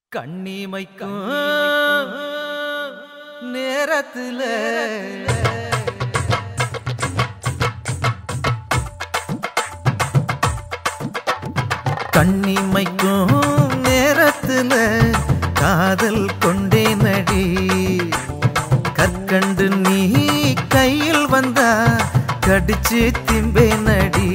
கண்ணிமைக்கும் நேரத்துல கண்ணிமைக்கும் நேரத்துல காதல் கொண்டே நடி கற்கண்டு நீ கையில் வந்தா கடிச்சு திம்பே நடி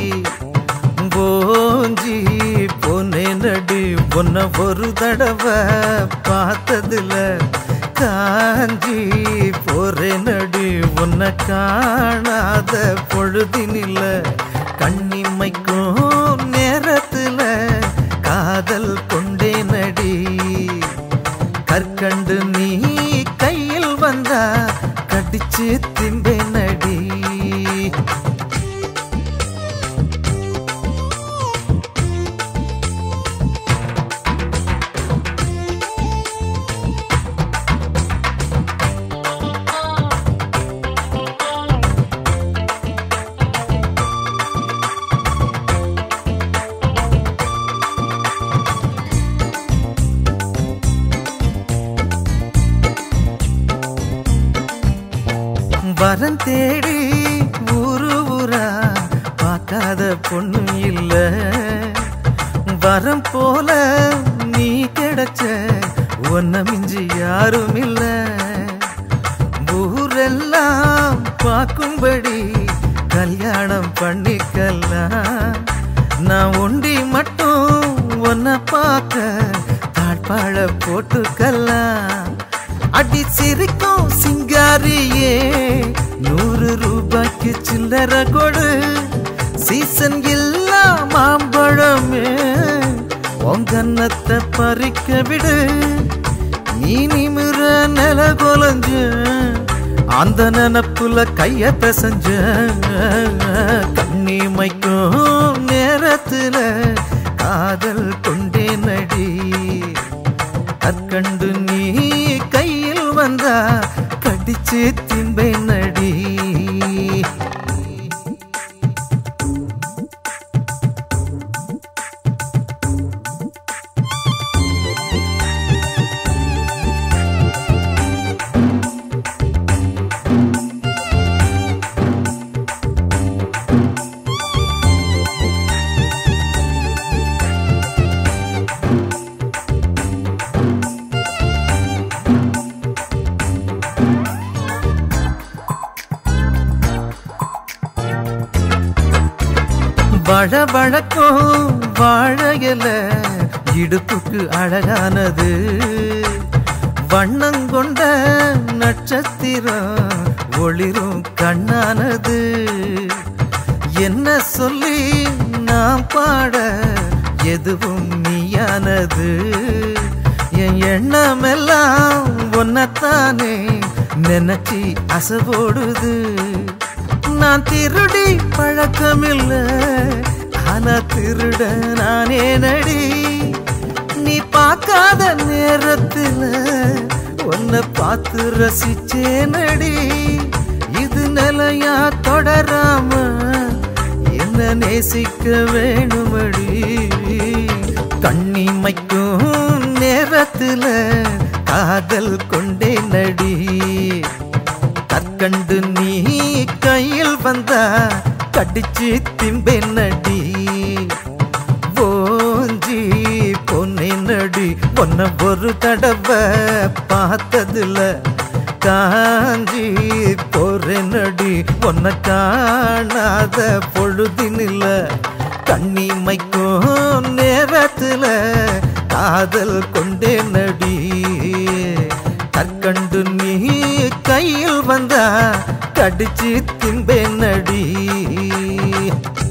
போஞ்சி போனே நடி உன்ன ஒரு தடவை பார்த்ததுல காஞ்சி போறே நடி உன்னை காணாத பொழுதினில கண்ணிமைக்கும் நேரத்துல காதல் கொண்டே நடி கற்கண்டு நீ கையில் வந்தா கடிச்சு திம்பே நடி வரம் தேடி ஊரு ஊரா பார்க்காத பொண்ணு இல்ல வரம் போல நீ கிடைச்ச ஒன்ன மிஞ்சி யாரும் இல்ல ஊரெல்லாம் பார்க்கும்படி கல்யாணம் பண்ணிக்கலாம் நான் ஒண்டி மட்டும் ஒன்ன பார்க்க தாழ்பாழ போட்டுக்கலாம் அடி சிரிக்கும் சிங்காரியே நூறு ரூபாய்க்கு சில்லற கொடு சீசன் இல்லா மாம்பழமே உங்கன்னத்தை பறிக்க விடு நீ நிமிர நில கொலஞ்ச அந்த நினப்புல கைய பிசைஞ்ச கண்ணிமைக்கும் நேரத்துல காதல் கொண்டே நடி கற்கண்டு நீ கையில் வந்தா கடிச்சு திம்பை நடி வழ வழக்கும் வாழையல இடுப்புக்கு அழகானது வண்ணங்கொண்ட நட்சத்திரம் ஒளிரும் கண்ணானது என்ன சொல்லி நாம் பாட எதுவும் நீயானது என் எண்ணமெல்லாம் ஒன்னத்தானே நினைச்சி அசைபோடுது நான் திருடி பழக்கமில்ல ஆனா திருட நானே நடி நீ பார்க்காத நேரத்துல உன்னை பார்த்து ரசிச்சே நடி இது நிலையா தொடராம என்ன நேசிக்க வேணுமடி கண்ணிமைக்கும் நேரத்துல காதல் கொண்டே நடி கற்கண்டு நீ கையில் வந்தா கடிச்சு திம்பே நடி போஞ்சி பொன்னே நடி பொன்ன ஒரு தடவை பார்த்ததுல காஞ்சி போறே நடி பொன்ன காணாத பொழுதினில்ல கண்ணிமைக்கும் நேரத்துல காதல் கொண்டே நடி கற்கண்டு நீ கையில் வந்தா கடிச்சு திம்பே நடி